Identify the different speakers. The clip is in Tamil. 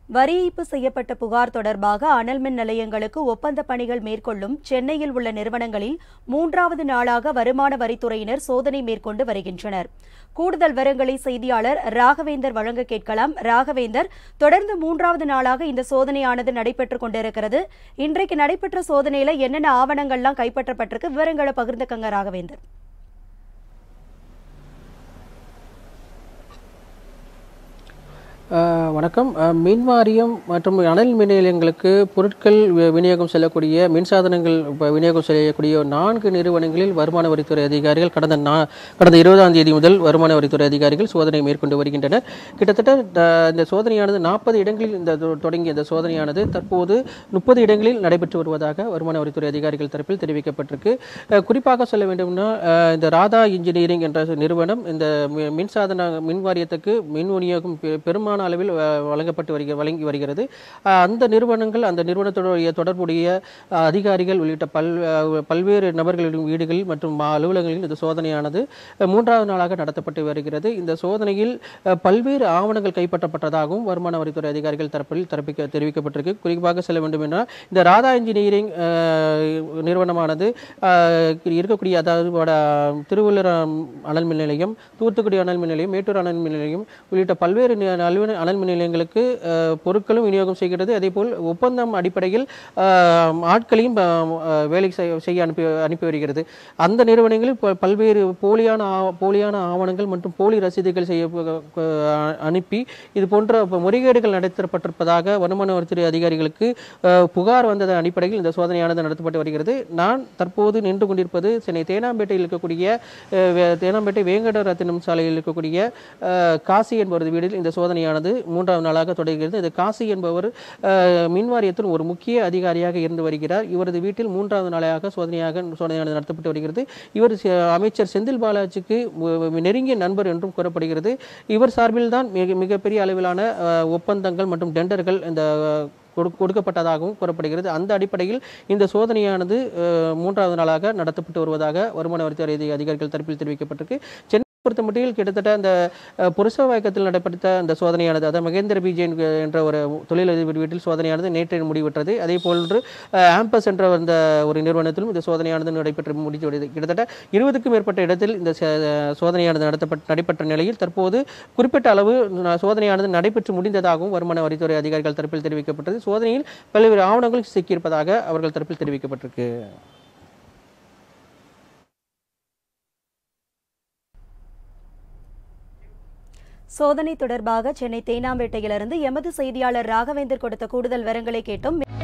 Speaker 1: வரி ஏய்ப்பு செய்யப்பட்ட புகார் தொடர்பாக அனல் மின் நிலையங்களுக்கு ஒப்பந்த பணிகள் மேற்கொள்ளும் சென்னையில் உள்ள நிறுவனங்களில் மூன்றாவது நாளாக வருமான வரித்துறையினர் சோதனை மேற்கொண்டு வருகின்றனர் கூடுதல் விவரங்களை செய்தியாளர் ராகவேந்தர் வழங்க கேட்கலாம் ராகவேந்தர் தொடர்ந்து மூன்றாவது நாளாக இந்த சோதனையானது நடைபெற்றுக் கொண்டிருக்கிறது இன்றைக்கு நடைபெற்ற சோதனையில என்னென்ன ஆவணங்கள்லாம் கைப்பற்றப்பட்டிருக்கு விவரங்களை பகிர்ந்துக்கங்க ராகவேந்தர்
Speaker 2: அஹ் வணக்கம் அஹ் மின் வாரியம் மற்றும் அனல் மின் நிலையங்களுக்கு பொருட்கள் வி- விநியோகம் செல்லக்கூடிய மின்சாதனங்கள் ப- விநியோகம் செய்யக்கூடிய நான்கு நிறுவனங்களில் வருமான வரித்துறை அதிகாரிகள் கடந்த நா கடந்த இருபதாம் தேதி முதல் வருமான வரித்துறை அதிகாரிகள் சோதனை மேற்கொண்டு வருகின்றனர் கிட்டத்தட்ட அஹ், இந்த சோதனையானது நாற்பது இடங்களில் இந்த தொ- தொடங்கிய இந்த சோதனையானது தற்போது முப்பது இடங்களில் நடைபெற்று வருவதாக வருமான வரித்துறை அதிகாரிகள் தரப்பில் தெரிவிக்கப்பட்டிருக்கு அஹ், குறிப்பாக சொல்ல வேண்டும்னா அஹ், இந்த ராதா இன்ஜினியரிங் என்ற நிறுவனம் இந்த மி- மின்சாதன மின் வாரியத்துக்கு மின் விநியோகம் பெ- பெரும்பாலான அளவில் வ- வழங்கப்பட்டு வருகிற வழங்கி வருகிறது அஹ், அந்த நிறுவனங்கள் அந்த நிறுவனத்துடைய தொடர்புடைய அஹ், அதிகாரிகள் உள்ளிட்ட பல் அஹ், பல்வேறு நபர்களின் வீடுகளில் மற்றும் மா- அலுவலகங்களில் இந்த சோதனையானது அஹ், மூன்றாவது நாளாக நடத்தப்பட்டு வருகிறது இந்த சோதனையில் அஹ், பல்வேறு ஆவணங்கள் கைப்பற்றப்பட்டதாகவும் வருமான வரித்துறை அதிகாரிகள் தரப்பில் தரப்பிக்க தெரிவிக்கப்பட்டிருக்கு குறிப்பாக சொல்ல வேண்டும் என்றால் இந்த ராதா இன்ஜினியரிங் அஹ், நிறுவனமானது அஹ், இருக்கக்கூடிய அதாவது வட திருவள்ளூர் அனல் மின் நிலையம் தூத்துக்குடி அனல் மின் நிலையம் மேட்டூர் அனல் மின் நிலையம் உள்ளிட்ட பல்வேறு நி- அலுவல- அனல் மின் நிலையங்களுக்கு அஹ், பொருட்களும் விநியோகம் செய்கிறது அதேபோல் ஒப்பந்தம் அடிப்படையில் அஹ், ஆட்களையும் அஹ், அஹ், வேலை செய்ய செய்ய அனுப்பி அனுப்பி வருகிறது அந்த நிறுவனங்களில் ப- பல்வேறு போலியான ஆ- போலியான ஆவணங்கள் மற்றும் போலி ரசீதுகள் செய்ய ப- அ- அனுப்பி இது போன்ற ப- முறைகேடுகள் நடத்தப்பட்டிருப்பதாக வருமான வரித்துறை அதிகாரிகளுக்கு அஹ், புகார் வந்ததன் அடிப்படையில் இந்த சோதனையானது நடத்தப்பட்டு வருகிறது நான் தற்போது நின்று கொண்டிருப்பது சென்னை தேனாம்பேட்டையில் இருக்கக்கூடிய அஹ், வே- தேனாம்பேட்டை வேங்கடரத்தினம் சாலையில் இருக்கக்கூடிய அஹ், காசி என்பவரது வீட்டில் இந்த சோதனையானது மூன்றாவது நாளாக தொடர்கிறது இந்த காசி என்பவர் அஹ், மின் வாரியத்தின் ஒரு முக்கிய அதிகாரியாக இருந்து வருகிறார் இவரது வீட்டில் மூன்றாவது நாளாக சோதனையாக சோதனையானது நடத்தப்பட்டு வருகிறது இவர் செ- அமைச்சர் செந்தில் பாலாஜிக்கு மு- நெருங்கிய நண்பர் என்றும் கூறப்படுகிறது இவர் சார்பில் தான் மிக மிகப்பெரிய அளவிலான அஹ், ஒப்பந்தங்கள் மற்றும் டெண்டர்கள் இந்த அஹ், கொடு- கொடுக்கப்பட்டதாகவும் கூறப்படுகிறது அந்த அடிப்படையில் இந்த சோதனையானது அஹ், மூன்றாவது நாளாக நடத்தப்பட்டு வருவதாக வருமான வரித்துறை அதி- அதிகாரிகள் தரப்பில் தெரிவிக்கப்பட்டிருக்கு சென்னை பொறுத்த மட்டில் கிட்டத்தட்ட அந்த அஹ், புருஷவாக்கத்தில் நடைபெற்ற அந்த சோதனையானது அதாவது மகேந்திர பிஜே என்ற ஒரு தொழிலதிபர் வீட்டில் சோதனையானது நேற்று முடிவுற்றது அதே போன்று அஹ், ஆம்பஸ் என்ற அந்த ஒரு நிறுவனத்திலும் இந்த சோதனையானது நடைபெற்று முடிந்துள்ளது கிட்டத்தட்ட இருபதுக்கும் மேற்பட்ட இடத்தில் இந்த ச- சோதனையானது நடத்தப்பட்ட நடைபெற்ற நிலையில் தற்போது குறிப்பிட்ட அளவு ந- சோதனையானது நடைபெற்று முடிந்ததாகவும் வருமான வரித்துறை அதிகாரிகள் தரப்பில் தெரிவிக்கப்பட்டது சோதனையில் பல்வேறு ஆவணங்கள் சிக்கியிருப்பதாக அவர்கள் தரப்பில் தெரிவிக்கப்பட்டிருக்கு
Speaker 1: சோதனை தொடர்பாக சென்னை தேனாம்பேட்டையிலிருந்து எமது செய்தியாளர் ராகவேந்தர் கொடுத்த கூடுதல் விவரங்களை கேட்டோம்